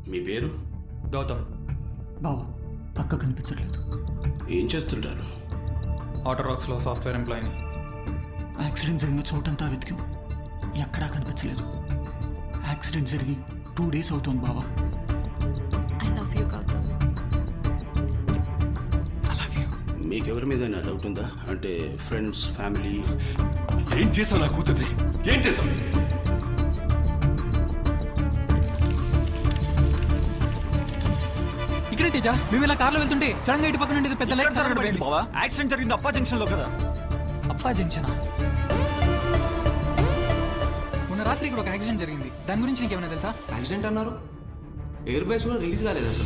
మీ పేరు గౌతమ్ బావా అక్క కనిపించట్లేదు ఏం చేస్తుంటారు ఆటోరాక్స్లో సాఫ్ట్వేర్ ఎంప్లాయీని యాక్సిడెంట్ జరిగిన చోటంతా వెతికాం ఎక్కడా కనిపించలేదు యాక్సిడెంట్ జరిగి టూ డేస్ అవుతుంది బావా I love you Gautham I love you మీకెవరి మీద డౌట్ ఉందా అంటే ఫ్రెండ్స్ ఫ్యామిలీ ఏం చేసావు నా కూతుర్ని ఏం చేసావు ఇక్కడే తేజ మేము ఇలా కార్లో వెళ్తుంటే సడన్ గా ఇటు పక్కన ఉండేది పెద్ద లైట్ బావా యాక్సిడెంట్ జరిగింది అప్పా జంక్షన్ లో కదా అప్పా జంక్షనా మొన్న రాత్రి ఇక్కడ ఒక యాక్సిడెంట్ జరిగింది దాని గురించి నీకేమైనా తెలుసా యాక్సిడెంట్ అన్నారు ఎయిర్ బేస్ కూడా రిలీజ్ కాలేదు అసలు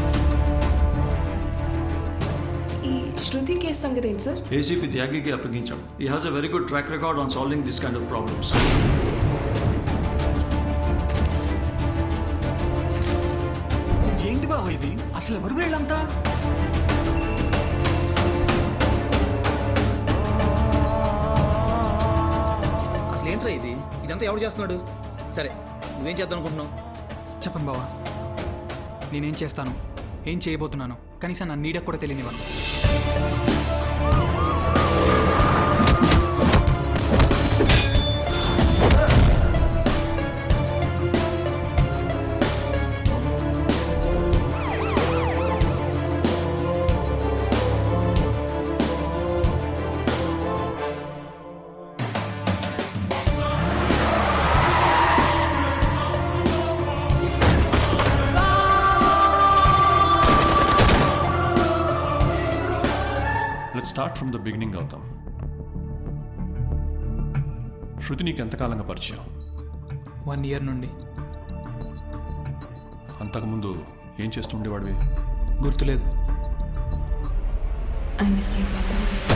ఈ శృతి కేసు సంగతి ఏంటి సార్ ఏసీపీ త్యాగికి అప్పగించాం ఈ has a very good track record on solving this kind of problems ఏంటి బావా ఇది అసలు ఎవరు వీళ్ళంతా అసలు ఏంట్రా ఇది ఇదంతా ఎవడు చేస్తున్నాడు సరే నువ్వేం చేద్దాం అనుకుంటున్నావు చెప్పండి బావా నేనేం చేస్తాను ఏం చేయబోతున్నాను కనీసం నా నీడకు కూడా తెలియనివ్వను let start from the beginning అవుతాం శృతి నీకు ఎంతకాలంగా పరిచయం వన్ ఇయర్ నుండి అంతకుముందు ఏం చేస్తుండేవాడివి గుర్తులేదు ఐ మిస్ యూ గౌతమ్